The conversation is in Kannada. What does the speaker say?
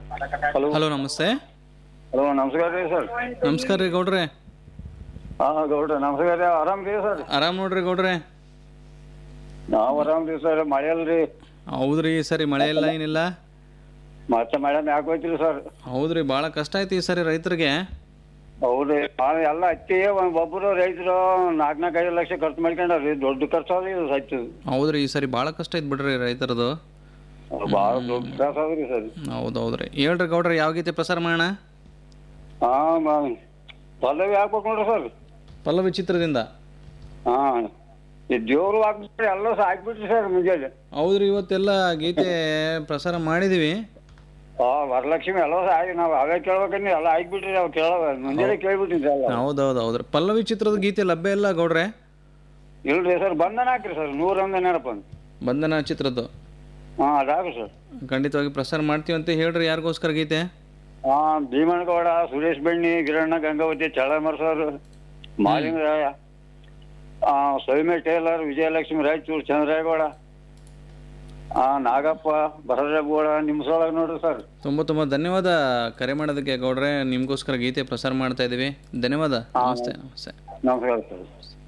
ಹಲೋ ಹಲೋ ನಮಸ್ತೆ ಹಲೋ ನಮಸ್ಕಾರ ರೀ ಸರ್ ನಮಸ್ಕಾರ ರೀ ಗೌಡ್ರೆ ಹಾಂ ಗೌಡ್ರ ನಮಸ್ಕಾರ ರೀ ಆರಾಮ್ ರೀ ಸರ್ ಆರಾಮ್ ನೋಡ್ರಿ ಗೌಡ್ರೆ ನಾವು ಆರಾಮ್ ರೀ ಸರ್ ಮಳೆ ಅಲ್ರಿ ಹೌದ್ರಿ ಈ ಸರಿ ಮಳೆ ಇಲ್ಲ ಏನಿಲ್ಲ ಮತ್ತೆ ಮಳೆ ಮ್ಯಾಕ್ ಹೋಯ್ತಿರಿ ಸರ್ ಹೌದ್ರಿ ಭಾಳ ಕಷ್ಟ ಆಯ್ತು ಈ ಸರಿ ರೈತರಿಗೆ ಹೌದ್ರಿ ಭಾಳ ಎಲ್ಲ ಹತ್ತಿ ಒಂದ್ ಒಬ್ಬರು ರೈತರು ನಾಲ್ಕು ನಾಲ್ಕು ಐದು ಲಕ್ಷ ಖರ್ಚು ಮಾಡ್ಕೊಂಡ್ರಿ ದೊಡ್ಡ ಖರ್ಚು ಅದ ಇದು ಹಚ್ಚು ಹೌದ್ರಿ ಈ ಸರಿ ಭಾಳ ಕಷ್ಟ ಐತ್ ಬಿಡ್ರಿ ರೈತರದು ಭಾಳ ದೊಡ್ಡ ತ್ರಾಸ ಅದ್ರಿ ಸರ್ ಹೌದು ಹೌದ್ರಿ ಹೇಳ್ರಿ ಗೌಡ್ರೆ ಯಾವ ಗೀತೆ ಪ್ರಸಾರ ಮಾಡೋಣ ಹಾಂ ಪಲ್ಲವಿ ಹಾಕ್ಬೇಕು ನೋಡ್ರಿ ಸರ್ ಪಲ್ಲವಿ ಚಿತ್ರದಿಂದ ಹಾಂ ಈ ದೇವ್ರು ಹಾಕ್ಬಿಟ್ರಿ ಎಲ್ಲ ಸಹ ಹಾಕ್ಬಿಟ್ರಿ ಸರ್ ಮುಂಜಾನೆ ಹೌದ್ರಿ ಇವತ್ತೆಲ್ಲ ಗೀತೆ ಪ್ರಸಾರ ಮಾಡಿದೀವಿ ಹಾಂ ವರಲಕ್ಷ್ಮಿ ಎಲ್ಲ ಸಹ ಆಗಿ ನಾವು ಅವೇ ಕೇಳ್ಬೇಕಂದ್ರೆ ಎಲ್ಲ ಹಾಕ್ಬಿಟ್ರಿ ನಾವು ಕೇಳವ ಮುಂಜಾನೆ ಕೇಳ್ಬಿಟ್ಟಿದ್ರಿ ಎಲ್ಲ ಹೌದೌದು ಹೌದ್ರಿ ಪಲ್ಲವಿ ಚಿತ್ರದ ಗೀತೆ ಲಭ್ಯ ಇಲ್ಲ ಗೌಡ್ರೆ ಇಲ್ರಿ ಸರ್ ಬಂಧನ ಹಾಕ್ರಿ ಸರ್ ನೂರೊಂದು ನೆನಪ ಬಂಧನ ಚಿತ್ರದ್ದು ಹಾಂ ಅದಾಗ್ರಿ ಸರ್ ಖಂಡಿತವಾಗಿ ಪ್ರಸಾರ ಮಾಡ್ತೀವಿ ಅಂತ ಹೇಳ್ರಿ ಯಾರಿಗೋಸ್ಕರ ಗೀತೆ ಹಾಂ ಭೀಮನಗೌಡ ಸುರೇಶ್ ಬೆಣ್ಣಿ ಗಿರಣ್ಣ ಗಂಗಾವತಿ ಚಳಮರ್ ಸರ್ ಮಾಲಿಂಗರಾಯ ಆ, ಸೌಮ್ಯ ಟೇಲರ್ ವಿಜಯಲಕ್ಷ್ಮಿ ರಾಯಚೂರು ಚಂದ್ರೇಗೌಡ ಆ, ನಾಗಪ್ಪ ಭರತಗೌಡ ನಿಮ್ಮ ಸೊಳಗೆ ನೋಡ್ರಿ ಸರ್ ತುಂಬ ತುಂಬ ಧನ್ಯವಾದ ಕರೆ ಮಾಡೋದಕ್ಕೆ ಗೌಡ್ರೆ ನಿಮಗೋಸ್ಕರ ಗೀತೆ ಪ್ರಸಾರ ಮಾಡ್ತಾ ಇದ್ದೀವಿ ಧನ್ಯವಾದ ನಮಸ್ತೆ ನಮಸ್ತೆ ನಮಸ್ಕಾರ ಸರ್